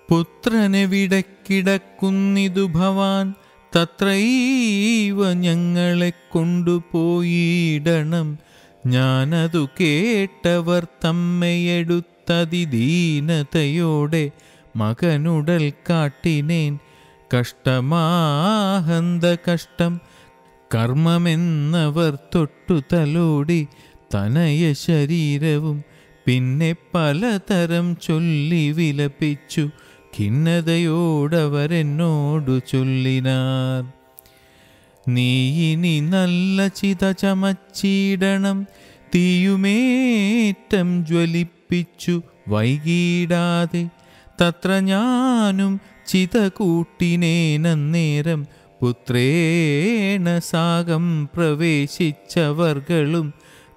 പുത്രനെവിടക്കിടക്കുന്നിതു ഭവാൻ തത്രൈവ ഞങ്ങളെ കൊണ്ടുപോയിടണം ഞാനതു കേട്ടവർ തമ്മയെടുത്തതിദീനതയോടെ മകനുടൽ കാട്ടിനേൻ കഷ്ടമാഹന്ത കഷ്ടം കർമ്മമെന്നവർ തൊട്ടു തലോടി തനയ ശരീരവും പിന്നെ പലതരം ചൊല്ലി വിലപിച്ചു ഖിന്നതയോടവരെന്നോടു ചൊല്ലിനാർ നീ ഇനി നല്ല ചിത ചമച്ചിടണം തീയുമേറ്റം ജ്വലിപ്പിച്ചു വൈകിടാതെ തത്ര ഞാനും ചിത കൂട്ടിനേനന്നേരം പുത്രേണ സാഗം പ്രവേശിച്ചവർകളും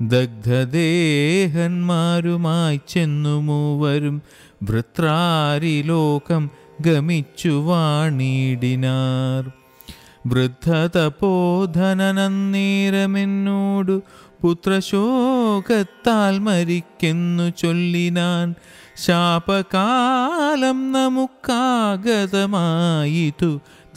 ദഗ്ധദേഹന്മാരുമായി ചെന്നു മൂവരും വൃത്രാരിലോകം ഗമിച്ചു വാണിടിനാർ വൃദ്ധതപോധനന്നേരമെന്നോടു പുത്രശോകത്താൽ മരിക്കെന്നു ചൊല്ലിനാൻ ശാപകാലം നമുക്കാഗതമായിതു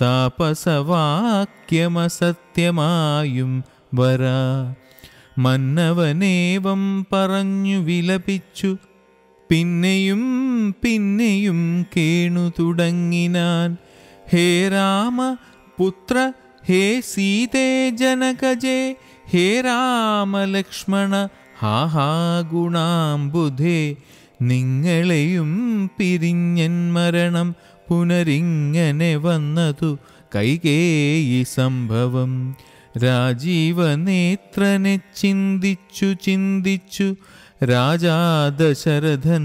താപസവാക്യമസത്യമായും വരാ മന്നവനേവം പറഞ്ഞു വിലപിച്ചു പിന്നെയും പിന്നെയും കേണു തുടങ്ങിനാൻ ഹേ രാമ പുത്ര ഹേ സീതേ ജനകജേ ഹേ രാമലക്ഷ്മണ ഹാഹാ ഗുണാംബുധേ നിങ്ങളെയും പിരിഞ്ഞൻ മരണം പുനരിങ്ങനെ വന്നതു കൈകേയി സംഭവം രാജീവനേത്രനെ ചിന്തിച്ചു ചിന്തിച്ചു രാജാ ദശരഥൻ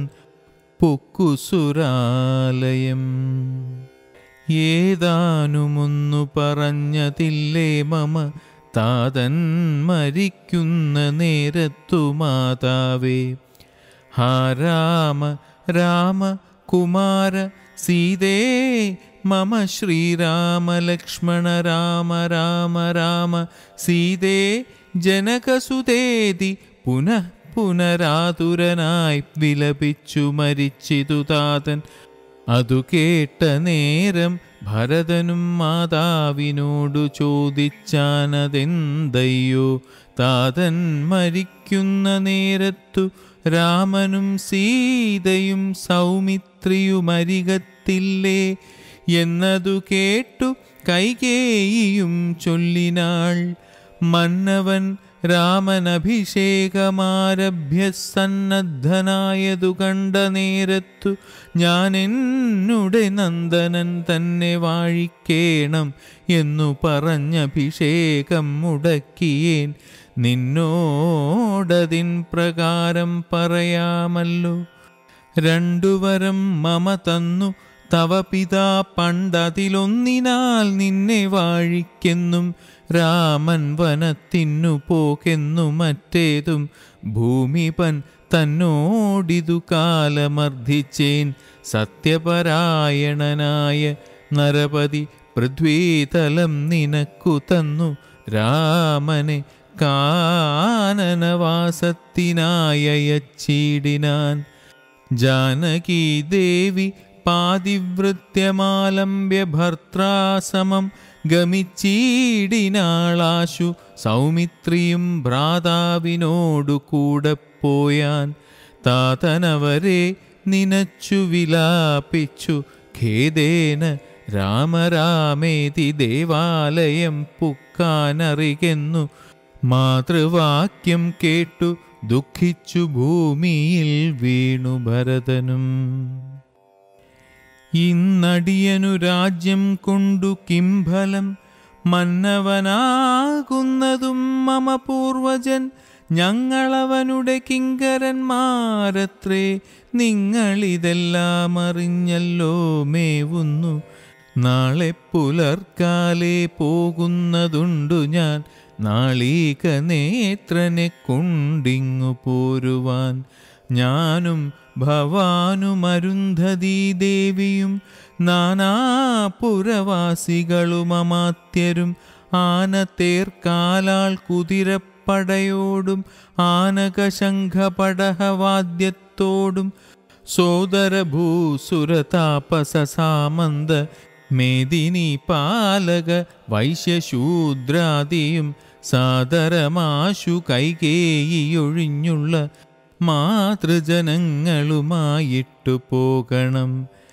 പൊക്കുസുരാലയം ഏതാനുമൊന്നു പറഞ്ഞതില്ലേ മമ താതൻ മരിക്കുന്ന നേരത്തു മാതാവേ ഹാ രാമ രാമ കുമാര സീതേ മമ ശ്രീരാമ ലക്ഷ്മണ രാമ രാമ രാമ സീതേ ജനകസുതേതി പുനഃ പുനരാതുരനായി വിലപിച്ചു മരിച്ചിതു താതൻ അതു കേട്ട നേരം ഭരതനും മാതാവിനോടു ചോദിച്ചാനതെന്തയ്യോ താതൻ മരിക്കുന്ന നേരത്തു രാമനും സീതയും സൗമിത്രിയുമരികത്തില്ലേ എന്നതു കേട്ടു കൈകേയിയും ചൊല്ലിനാൾ മന്നവൻ രാമനഭിഷേകമാരഭ്യ സന്നദ്ധനായതു കണ്ട നേരത്തു ഞാൻ എന്നുടെ നന്ദനൻ തന്നെ വാഴിക്കേണം എന്നു പറഞ്ഞഭിഷേകം മുടക്കിയേൻ നിന്നോടതിൻ പ്രകാരം പറയാമല്ലോ രണ്ടുവരം മമ തന്നു തവ പിതാ പണ്ടതിലൊന്നിനാൽ നിന്നെ വാഴിക്കെന്നും രാമൻ വനത്തിന്നു പോകെന്നു മറ്റേതും ഭൂമിപൻ തന്നോടിതു കാലമർദ്ദിച്ചേൻ സത്യപരായണനായ നരപതി പൃഥ്വീതലം നിനക്കു തന്നു രാമനെ കാനനവാസത്തിനായച്ചീടിനാൻ ജാനകീ ദേവി പാതിവൃത്യമാലംബ്യ ഭർത്താസമം ഗമിച്ചീടിനാളാശു സൗമിത്രിയും ഭ്രാതാവിനോടു കൂടെ പോയാൻ താതനവരെ നിനച്ചു വിലാപിച്ചു ഖേദേന രാമരാമേതി ദേവാലയം പുക്കാനറികെന്നു മാതൃവാക്യം കേട്ടു ദുഃഖിച്ചു ഭൂമിയിൽ വീണു ഭരതനും ഇന്നടിയനു രാജ്യം കൊണ്ടു കിംഫലം മന്നവനാകുന്നതും മമ പൂർവജൻ ഞങ്ങളവനുടെ കിങ്കരന്മാരത്രേ നിങ്ങളിതെല്ലാം അറിഞ്ഞല്ലോ മേവുന്നു നാളെ പുലർക്കാലെ പോകുന്നതുണ്ടു ഞാൻ നാളീക നേത്രനെ കൊണ്ടിങ്ങു പോരുവാൻ ഞാനും ഭവാനും അരുന്ധതീ ദേവിയും നാനാപുരവാസികളും അമാത്യരും ആന തേർക്കാലാൾ കുതിരപ്പടയോടും ആനകശംഖപടഹവാദ്യത്തോടും സോദരഭൂസുരതാപസസാമന്ത മേദിനി പാലക വൈശ്യശൂദ്രാദിയും സാദരമാശു കൈകേയിയൊഴിഞ്ഞുള്ള മാതൃജനങ്ങളുമായിട്ടു പോകണം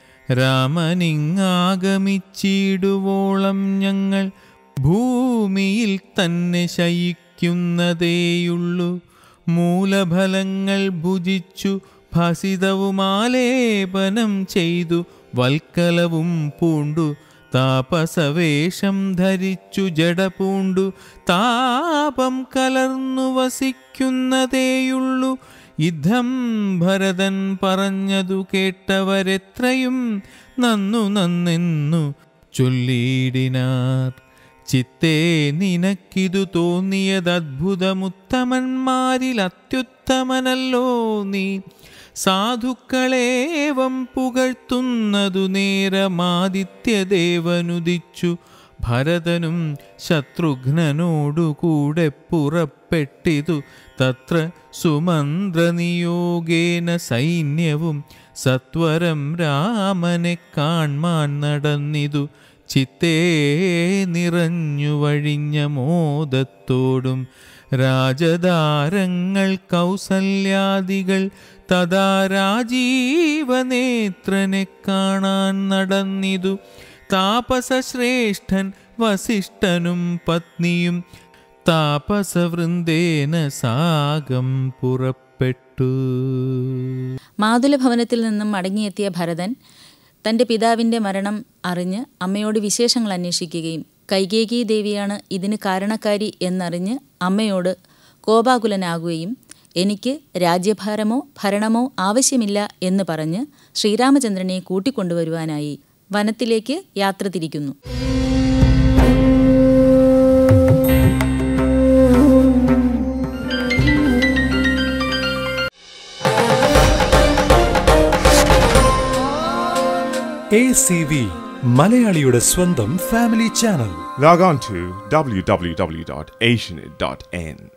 രാമനിങ്ങാഗമിച്ചിടുവോളം ഞങ്ങൾ ഭൂമിയിൽ തന്നെ ശയിക്കുന്നതേയുള്ളൂ മൂലഫലങ്ങൾ ഭുജിച്ചു ഭസിതവുമാലേപനം ചെയ്തു വൽക്കലവും പൂണ്ടു താപസവേഷം ധരിച്ചു ജട പൂണ്ടു താപം കലർന്നു വസിക്കുന്നതേയുള്ളൂ യുദ്ധം ഭരതൻ പറഞ്ഞതു കേട്ടവരെത്രയും നന്നു നന്നെന്നു ചൊല്ലിയിടിനാർ ചിത്തേ നിനക്കിതു തോന്നിയതദ്ഭുതമുത്തമന്മാരിൽ അത്യുത്തമനല്ലോ നീ സാധുക്കളേവം പുകഴ്ത്തുന്നതു നേരമാദിത്യദേവനുദിച്ചു ഭരതനും ശത്രുഘ്നനോടുകൂടെ പുറപ്പെട്ടിതു തത്ര സുമന്ത്രനിയോഗേന സൈന്യവും സത്വരം രാമനെ കാൺമാൻ നടന്നിതു ചിത്തേ നിറഞ്ഞു വഴിഞ്ഞ മോദത്തോടും രാജധാരങ്ങൾ കൗസല്യാദികൾ തഥാ രാജീവനേത്രനെ കാണാൻ നടന്നിതു താപസശ്രേഷ്ഠൻ വസിഷ്ഠനും പത്നിയും താപസവൃന്ദേന സാഗം പുറപ്പെട്ടു മാതുലഭവനത്തിൽ നിന്നും മടങ്ങിയെത്തിയ ഭരതൻ തൻ്റെ പിതാവിൻ്റെ മരണം അറിഞ്ഞ് അമ്മയോട് വിശേഷങ്ങൾ അന്വേഷിക്കുകയും കൈകേകി ദേവിയാണ് ഇതിന് കാരണക്കാരി എന്നറിഞ്ഞ് അമ്മയോട് കോപാകുലനാകുകയും എനിക്ക് രാജ്യഭാരമോ ഭരണമോ ആവശ്യമില്ല എന്ന് പറഞ്ഞ് ശ്രീരാമചന്ദ്രനെ കൂട്ടിക്കൊണ്ടുവരുവാനായി വനത്തിലേക്ക് യാത്ര തിരിക്കുന്നു എ സി വി മലയാളിയുടെ സ്വന്തം family channel Log on to www.asianit.n.